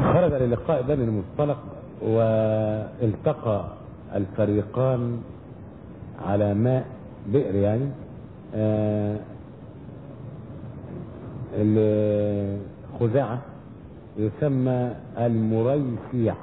خرج للقاء بني المصطلق والتقى الفريقان على ماء بئر يعني آه خزاعة يسمى المريسيع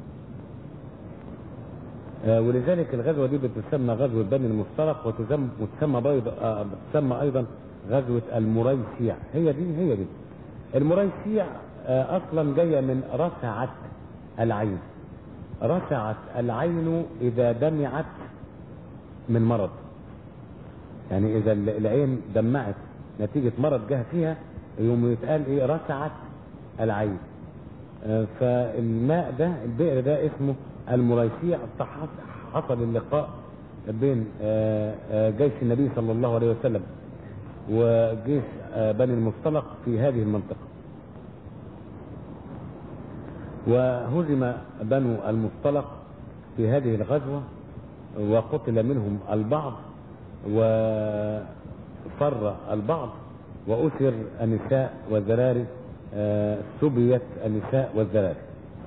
آه ولذلك الغزوة دي بتسمى غزوة بني المصطلق وتسمى وتسمى بيض آه بتسمى أيضا غزوة المريسيع هي دي هي دي المريسيع آه أصلا جاية من رسعت العين رسعت العين إذا دمعت من مرض يعني إذا العين دمعت نتيجة مرض جه فيها يوم يتقال إيه رسعت العين آه فالماء ده البئر ده اسمه المريسيع حصل اللقاء بين آه آه جيش النبي صلى الله عليه وسلم وجيش بني المصطلق في هذه المنطقة وهزم بنو المصطلق في هذه الغزوة وقتل منهم البعض وفر البعض وأسر النساء والذراري سبيت النساء والذراري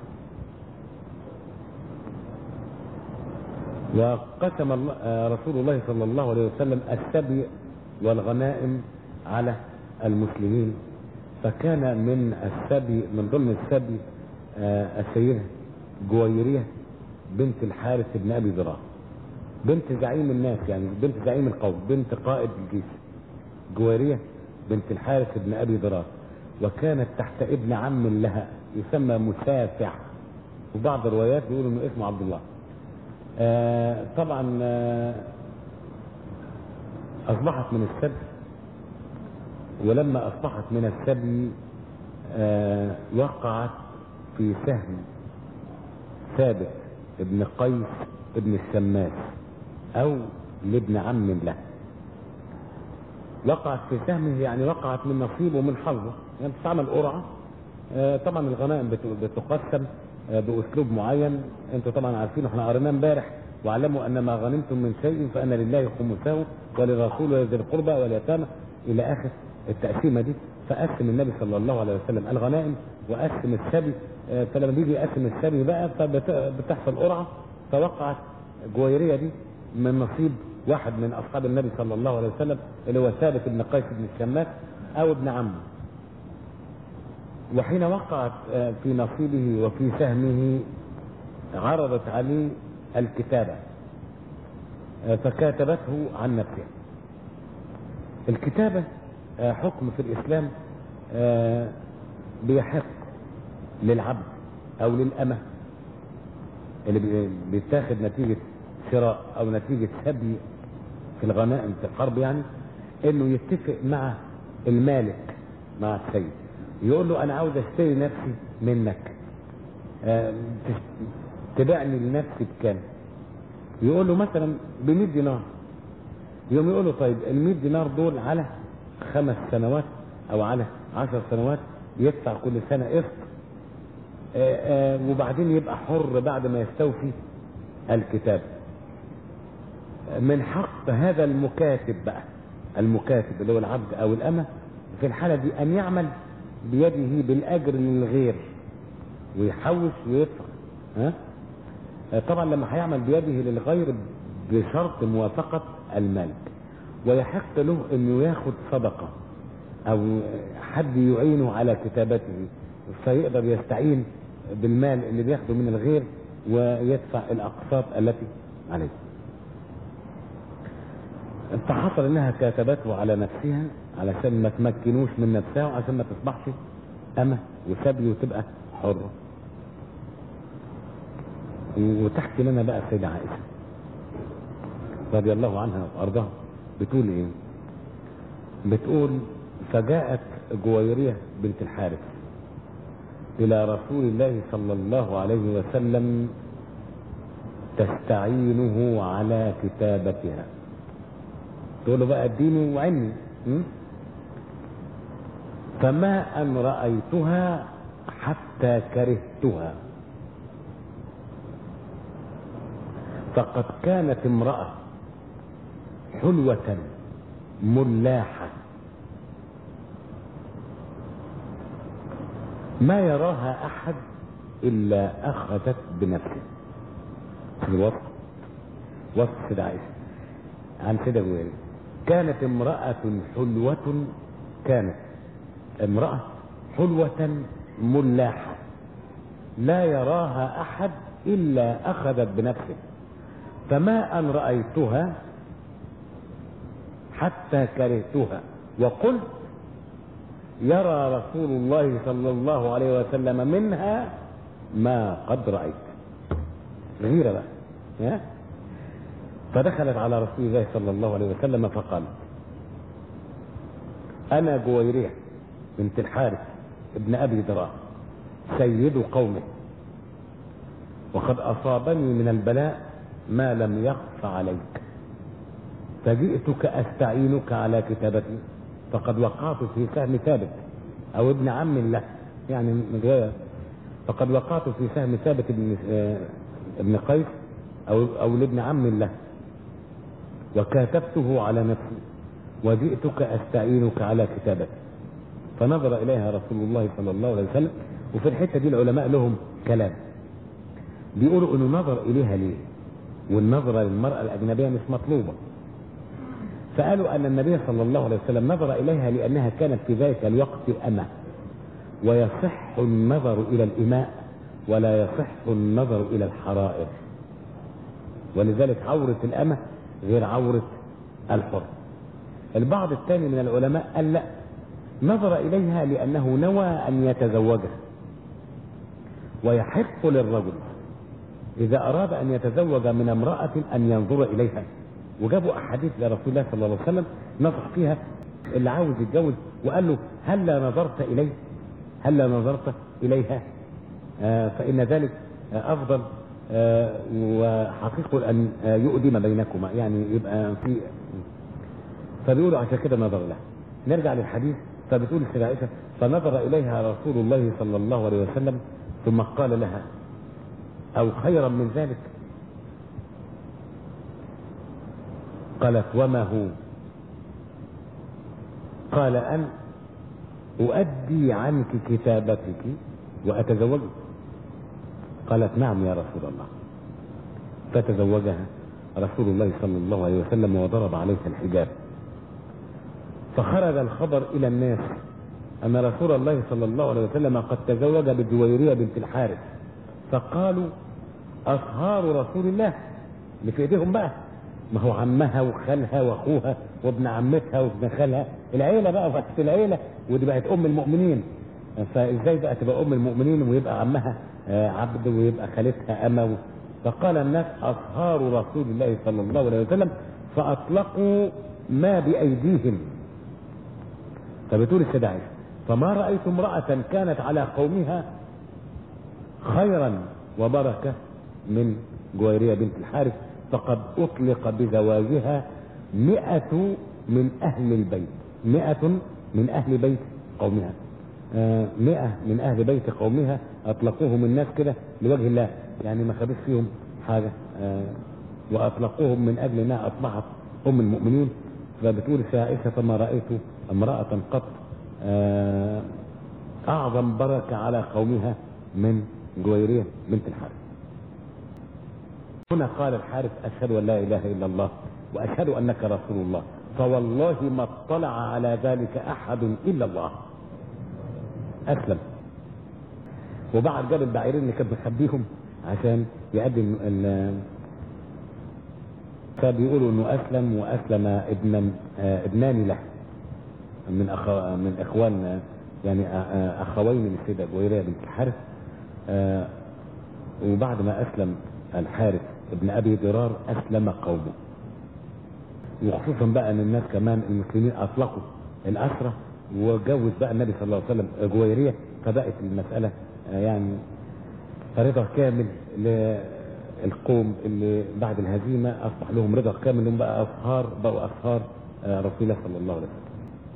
وقسم رسول الله صلى الله عليه وسلم السبي والغنائم على المسلمين فكان من السبي من ضمن السبي السيدة جويرية بنت الحارث بن أبي ذراع بنت زعيم الناس يعني بنت زعيم القوم بنت قائد الجيش جويرية بنت الحارث بن أبي ذراع وكانت تحت ابن عم لها يسمى مسافع وبعض الروايات بيقولوا انه اسمه عبد الله آه طبعا آه اصبحت من السبي ولما اصبحت من السبي آه وقعت في سهم ثابت ابن قيس ابن الشماس او لابن عم له وقعت في سهمه يعني وقعت من نصيبه ومن حظه يعني بتستعمل قرعه طبعا الغنائم بتقسم باسلوب معين انتوا طبعا عارفين احنا قريناه امبارح واعلموا ان ما غنمتم من شيء فان لله خمسه وللرسول ولذي القربى واليتامى الى اخر التقسيمه دي فقسم النبي صلى الله عليه وسلم الغنائم وقسم السبي فلما بيجي يقسم السبي بقى فبتحصل قرعه فوقعت جويريه دي من نصيب واحد من اصحاب النبي صلى الله عليه وسلم اللي هو ثابت بن قيس بن الشماس او ابن عمه وحين وقعت في نصيبه وفي سهمه عرضت عليه الكتابة فكاتبته عن نفسه الكتابة حكم في الإسلام بيحق للعبد أو للأمة اللي بيتاخد نتيجة شراء أو نتيجة سبي في الغنائم في الحرب يعني إنه يتفق مع المالك مع السيد يقول له انا عاوز اشتري نفسي منك آه تبيعني لنفسي بكام يقول له مثلا ب 100 دينار يوم يقول له طيب ال 100 دينار دول على خمس سنوات او على 10 سنوات يدفع كل سنه قسط آه آه وبعدين يبقى حر بعد ما يستوفي الكتاب من حق هذا المكاتب بقى المكاتب اللي هو العبد او الامه في الحاله دي ان يعمل بيده بالاجر للغير ويحوش ويدفع ها طبعا لما هيعمل بيده للغير بشرط موافقة المالك ويحق له انه ياخد صدقة او حد يعينه على كتابته فيقدر يستعين بالمال اللي بياخده من الغير ويدفع الاقساط التي عليه فحصل انها كتبته على نفسها علشان ما تمكنوش من نفسها وعشان ما تصبحش أمة وسبي وتبقى حرة وتحكي لنا بقى السيدة عائشة رضي الله عنها وأرضاها بتقول إيه؟ بتقول فجاءت جويرية بنت الحارث إلى رسول الله صلى الله عليه وسلم تستعينه على كتابتها تقول له بقى اديني وعني فما أن رأيتها حتى كرهتها فقد كانت امرأة حلوة ملاحة ما يراها أحد إلا أخذت بنفسه في الوصف وصف سيدة عائشة عن سيدة جويرية كانت امرأة حلوة كانت امرأة حلوة ملاحة لا يراها أحد إلا أخذت بنفسه فما أن رأيتها حتى كرهتها وقلت يرى رسول الله صلى الله عليه وسلم منها ما قد رأيت غيرة بقى ها؟ فدخلت على رسول الله صلى الله عليه وسلم فقالت أنا جويرية بنت الحارث ابن أبي ذراع سيد قومه وقد أصابني من البلاء ما لم يخف عليك فجئتك أستعينك على كتابتي فقد وقعت في سهم ثابت أو ابن عم له يعني من رواية فقد وقعت في سهم ثابت ابن ابن قيس أو أو لابن عم له وكاتبته على نفسي وجئتك أستعينك على كتابتي فنظر إليها رسول الله صلى الله عليه وسلم وفي الحتة دي العلماء لهم كلام بيقولوا انه نظر اليها ليه والنظرة للمرأة الأجنبية مش مطلوبة فقالوا أن النبي صلى الله عليه وسلم نظر إليها لأنها كانت في ذلك الوقت أمة ويصح النظر إلى الإماء ولا يصح النظر إلى الحرائر ولذلك عورة الأمة غير عورة الحر البعض الثاني من العلماء قال لا نظر إليها لأنه نوى أن يتزوجها ويحق للرجل إذا أراد أن يتزوج من امرأة أن ينظر إليها وجابوا أحاديث لرسول الله صلى الله عليه وسلم نصح فيها اللي عاوز يتجوز وقال له هلا نظرت إليه هلا نظرت إليها آه فإن ذلك آه أفضل آه وحقيق أن آه يؤدم بينكما يعني يبقى في فبيقولوا عشان كده نظر لها نرجع للحديث فبتقول السيدة عائشة فنظر إليها رسول الله صلى الله عليه وسلم ثم قال لها أو خيرا من ذلك قالت وما هو قال أن أؤدي عنك كتابتك وأتزوجك قالت نعم يا رسول الله فتزوجها رسول الله صلى الله عليه وسلم وضرب عليها الحجاب فخرج الخبر إلى الناس أن رسول الله صلى الله عليه وسلم قد تزوج بالجويرية بنت الحارث فقالوا أصهار رسول الله اللي في إيديهم بقى ما هو عمها وخالها واخوها وابن عمتها وابن خالها العيله بقى بقت العيله ودي بقت ام المؤمنين فازاي بقى تبقى ام المؤمنين ويبقى عمها عبد ويبقى خالتها اما فقال الناس اصهار رسول الله صلى الله عليه وسلم فاطلقوا ما بايديهم فبتقول السيدة عائشة فما رأيت امرأة كانت على قومها خيرا وبركة من جويرية بنت الحارث فقد أطلق بزواجها مئة من أهل البيت مئة من أهل بيت قومها آه مئة من أهل بيت قومها أطلقوهم الناس كده لوجه الله يعني ما خدوش فيهم حاجة آه وأطلقوهم من أجل أنها أصبحت أم المؤمنين فبتقول عائشة فما رأيت امرأة قط آه أعظم بركة على قومها من جويرية بنت الحارث هنا قال الحارث أشهد أن لا إله إلا الله وأشهد أنك رسول الله فوالله ما اطلع على ذلك أحد إلا الله أسلم وبعد جاب البعيرين اللي كان مخبيهم عشان يقدم فبيقولوا انه اسلم واسلم ابنا ابنان له من أخو من اخوان يعني اخوين من السيده جويريه بنت الحارث وبعد ما اسلم الحارث ابن ابي ضرار اسلم قومه وخصوصا بقى ان الناس كمان المسلمين اطلقوا الاسرى وجوز بقى النبي صلى الله عليه وسلم جويريه فبقت المساله يعني رضا كامل للقوم اللي بعد الهزيمه اصبح لهم رضا كامل انهم بقى اصهار بقوا اصهار رسول الله صلى الله عليه وسلم.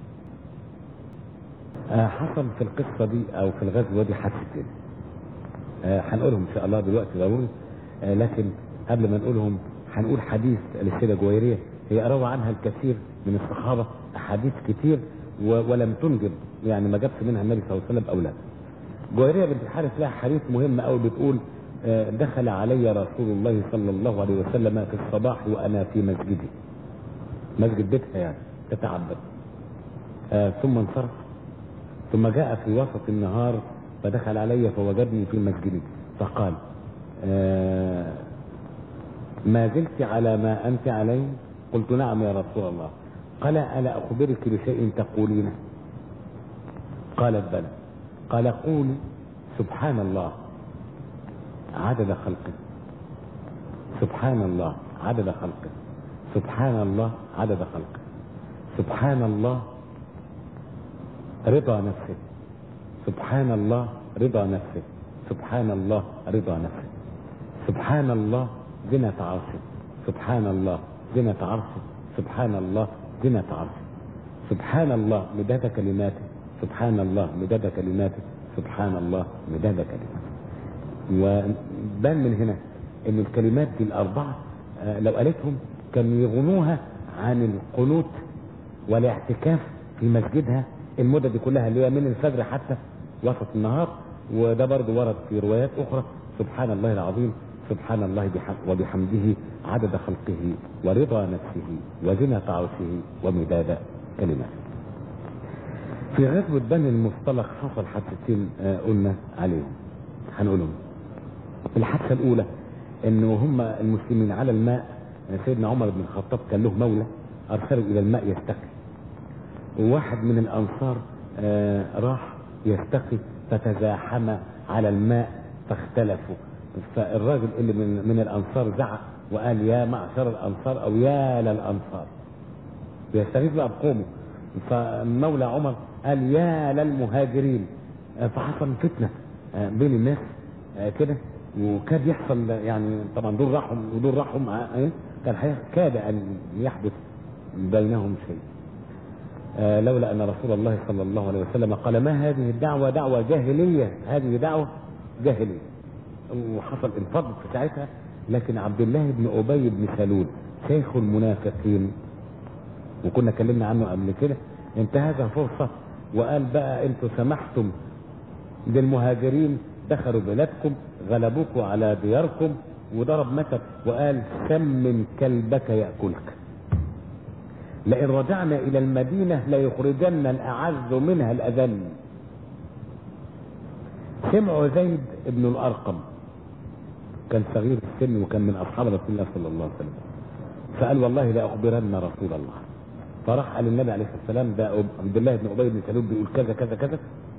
حصل في القصه دي او في الغزوه دي حادثتين. هنقولهم ان شاء الله دلوقتي ضروري لكن قبل ما نقولهم هنقول حديث للسيدة جويرية هي روى عنها الكثير من الصحابة أحاديث كتير ولم تنجب يعني ما جابش منها النبي صلى الله عليه وسلم أو لا جويرية بنت الحارث لها حديث مهم قوي بتقول آه، دخل علي رسول الله صلى الله عليه وسلم في الصباح وانا في مسجدي مسجد بيتها يعني تتعبد آه، ثم انصرف ثم جاء في وسط النهار فدخل علي فوجدني في مسجدي فقال آه، ما زلت على ما انت عليه قلت نعم يا رسول الله قال الا اخبرك بشيء تقولينه قالت بلى قال قولي سبحان الله عدد خلقه سبحان الله عدد خلقه سبحان الله عدد خلقه سبحان الله رضا نفسه سبحان الله رضا نفسه سبحان الله رضا نفسه سبحان الله زنة عرشه سبحان الله زنة عرشه سبحان الله زنة عرشه سبحان الله مداد كلماته سبحان الله مداد كلماته سبحان الله مداد كلماته وبان من هنا ان الكلمات دي الاربعه آه، لو قالتهم كانوا يغنوها عن القنوت والاعتكاف في مسجدها المده دي كلها اللي هي من الفجر حتى وسط النهار وده برضه ورد في روايات اخرى سبحان الله العظيم سبحان الله بحم- وبحمده عدد خلقه ورضا نفسه وزنة عرشه ومداد كلماته في غزوة بني المصطلق حصل حادثتين آه، قلنا عليهم هنقولهم الحادثة الأولى إنه هم المسلمين على الماء آه، سيدنا عمر بن الخطاب كان له مولى أرسله إلى الماء يستقي وواحد من الأنصار آه، راح يستقي فتزاحم على الماء فاختلفوا فالراجل اللي من, من الأنصار زعق وقال يا معشر الأنصار أو يا للأنصار بيستغيث بقى بقومه فمولى عمر قال يا للمهاجرين آه، فحصل فتنه آه، بين الناس آه، كده وكاد يحصل يعني طبعا دول راحوا ودول راحوا مع إيه؟ كان حي- كاد ان يحدث بينهم شيء آه، لولا ان رسول الله صلى الله عليه وسلم قال ما هذه الدعوه دعوه جاهليه هذه دعوه جاهليه وحصل انفض في ساعتها لكن عبد الله بن ابي بن سلول شيخ المنافقين وكنا اتكلمنا عنه قبل كده انتهز فرصة وقال بقى انتوا سمحتم للمهاجرين دخلوا بلادكم غلبوكوا على دياركم وضرب مثل وقال سمن كلبك يأكلك لئن رجعنا إلى المدينة ليخرجن الأعز منها الأذل سمعوا زيد بن الأرقم كان صغير السن وكان من أصحاب رسول الله صلى الله عليه وسلم فقال والله لأخبرن رسول الله فراح قال النبي عليه الصلاه والسلام ده أب- عبد الله بن ابي بن سلول بيقول كذا كذا كذا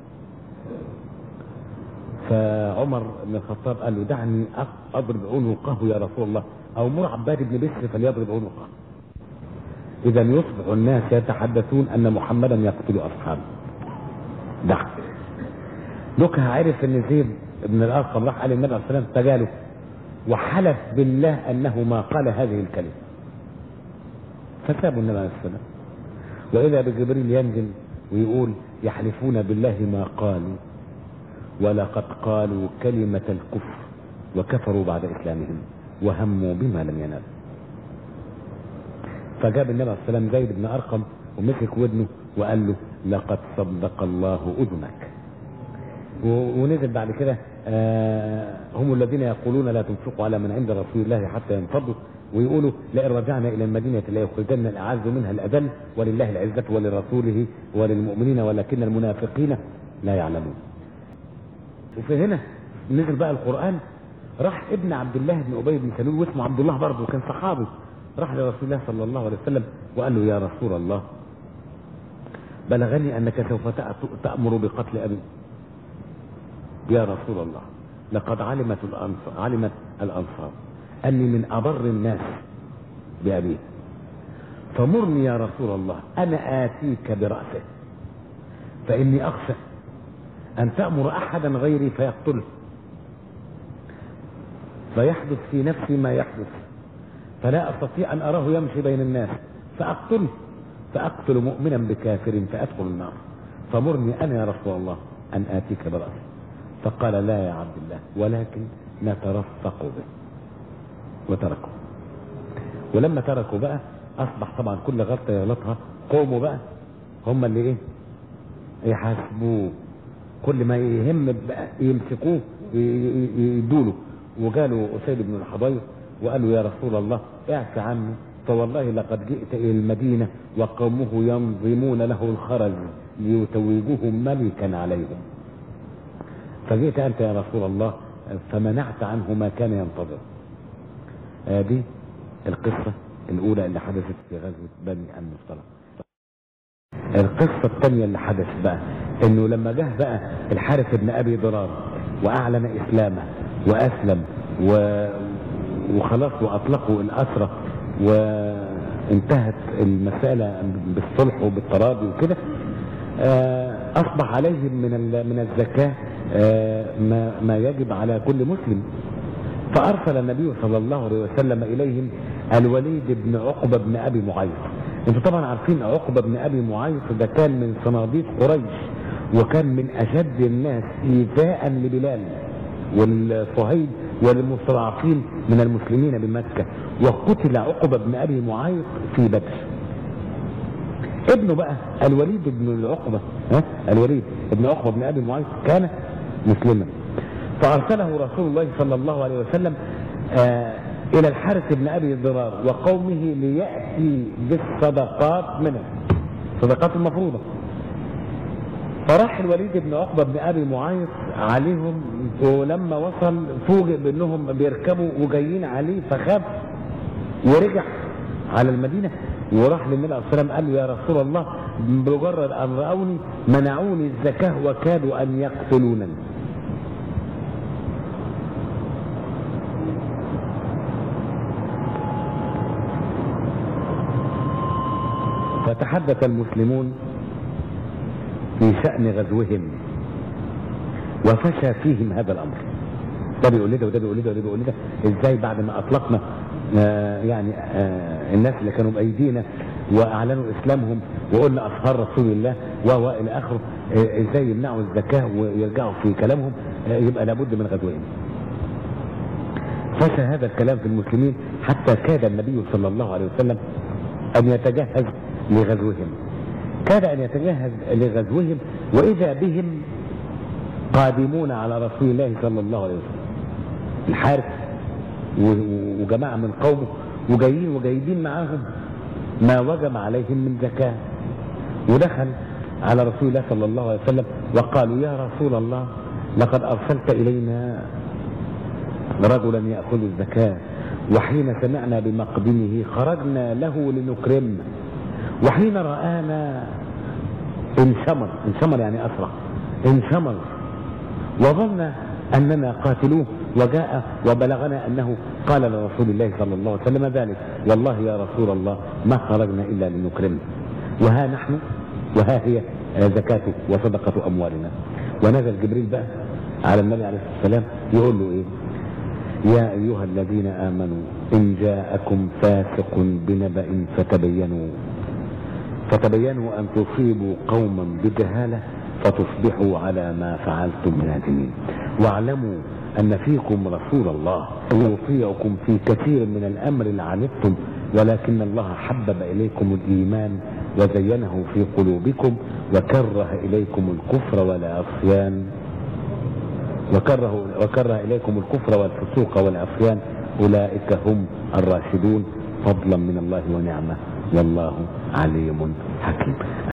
فعمر بن الخطاب قال له دعني أق- اضرب عنقه يا رسول الله او مر عباد بن بشر فليضرب عنقه اذا يصبح الناس يتحدثون ان محمدا يقتل اصحابه دع لوكا عرف ان زيد بن الارقم راح قال النبي عليه الصلاه والسلام فجاله وحلف بالله انه ما قال هذه الكلمه فسابوا النبي عليه الصلاه والسلام واذا بجبريل ينزل ويقول يحلفون بالله ما قالوا ولقد قالوا كلمة الكفر وكفروا بعد إسلامهم وهموا بما لم ينالوا فجاب النبي عليه الصلاة والسلام زيد بن أرقم ومسك ودنه وقال له لقد صدق الله أذنك و- ونزل بعد كده آه، هم الذين يقولون لا تنفقوا على من عند رسول الله حتى ينفضوا ويقولوا لئن رجعنا الى المدينه ليخرجن الاعز منها الاذل ولله العزه ولرسوله وللمؤمنين ولكن المنافقين لا يعلمون. وفي هنا نزل بقى القران راح ابن عبد الله بن ابي بن سلول واسمه عبد الله برضه كان صحابي راح لرسول الله صلى الله عليه وسلم وقال له يا رسول الله بلغني انك سوف تأت- تامر بقتل ابي يا رسول الله لقد علمت الأنصار علمت الأنصار أني من أبر الناس بأبيه فمرني يا رسول الله أنا آتيك برأسه فإني أخشى أن تأمر أحدا غيري فيقتله فيحدث في نفسي ما يحدث فلا أستطيع أن أراه يمشي بين الناس فأقتله فأقتل مؤمنا بكافر فأدخل النار فمرني أنا يا رسول الله أن آتيك برأسه فقال لا يا عبد الله ولكن نترفق به وتركه ولما تركوا بقى اصبح طبعا كل غلطه يغلطها قوموا بقى هم اللي ايه يحاسبوه كل ما يهم بقى يمسكوه يدوله وقالوا أسيد بن الحضير وقالوا يا رسول الله اعف عنه فوالله لقد جئت إلى المدينة وقومه ينظمون له الخرج ليتوجوه ملكا عليهم فجئت أنت يا رسول الله فمنعت عنه ما كان ينتظر هذه القصة الأولى اللي حدثت في غزوة بني المصطلق القصة الثانية اللي حدث بقى انه لما جه بقى الحارث بن ابي ضرار واعلن اسلامه واسلم و... وخلاص واطلقوا الاسرى وانتهت المسألة بالصلح وبالتراضي وكده اصبح عليهم من من الزكاة ما, ما يجب على كل مسلم فارسل النبي صلى الله عليه وسلم اليهم الوليد بن عقبة بن ابي معيط انتوا طبعا عارفين عقبة بن ابي معيط ده كان من صناديق قريش وكان من اشد الناس ايذاء لبلال والصهيب والمستضعفين من المسلمين بمكة وقتل عقبة بن ابي معيط في بدر ابنه بقى الوليد بن العقبة ها الوليد بن عقبة بن ابي معيط كان مسلما فارسله رسول الله صلى الله عليه وسلم آه الى الحارث بن ابي ضرار وقومه لياتي بالصدقات منه الصدقات المفروضه فراح الوليد بن عقبه بن ابي معيط عليهم ولما وصل فوجئ بانهم بيركبوا وجايين عليه فخاف ورجع على المدينه وراح للنبي عليه الصلاه والسلام قال له يا رسول الله بمجرد ان راوني منعوني الزكاه وكادوا ان يقتلونني فتحدث المسلمون في شأن غزوهم وفشى فيهم هذا الأمر ده بيقول لي ده وده بيقول لي ده وده بيقول لي ده ازاي بعد ما اطلقنا آه يعني آه الناس اللي كانوا بايدينا واعلنوا اسلامهم وقلنا اصهار رسول الله وهو الى اخره آه ازاي يمنعوا الزكاه ويرجعوا في كلامهم آه يبقى لابد من غزوهم فشى هذا الكلام في المسلمين حتى كاد النبي صلى الله عليه وسلم ان يتجهز لغزوهم كاد ان يتجهز لغزوهم واذا بهم قادمون على رسول الله صلى الله عليه وسلم الحارث وجماعة من قومه وجايين وجايبين معاهم ما وجب عليهم من زكاة ودخل على رسول الله صلى الله عليه وسلم وقالوا يا رسول الله لقد أرسلت إلينا رجلا يأخذ الزكاة وحين سمعنا بمقدمه خرجنا له لنكرمه وحين رآنا انشمر انشمر يعني أسرع انشمر وظن أننا قاتلوه وجاء وبلغنا أنه قال لرسول الله صلى الله عليه وسلم ذلك والله يا رسول الله ما خرجنا إلا لنكرمه وها نحن وها هي زكاة وصدقة أموالنا ونزل جبريل بقى على النبي عليه الصلاة والسلام يقول له إيه يا أيها الذين آمنوا إن جاءكم فاسق بنبأ فتبينوا فتبينوا أن تصيبوا قوما بجهالة فتصبحوا على ما فعلتم نادمين واعلموا أن فيكم رسول الله يطيعكم في كثير من الأمر لعنتم ولكن الله حبب إليكم الإيمان وزينه في قلوبكم وكره إليكم الكفر والعصيان وكره, وكره إليكم الكفر والفسوق والعصيان أولئك هم الراشدون فضلا من الله ونعمة والله عليم حكيم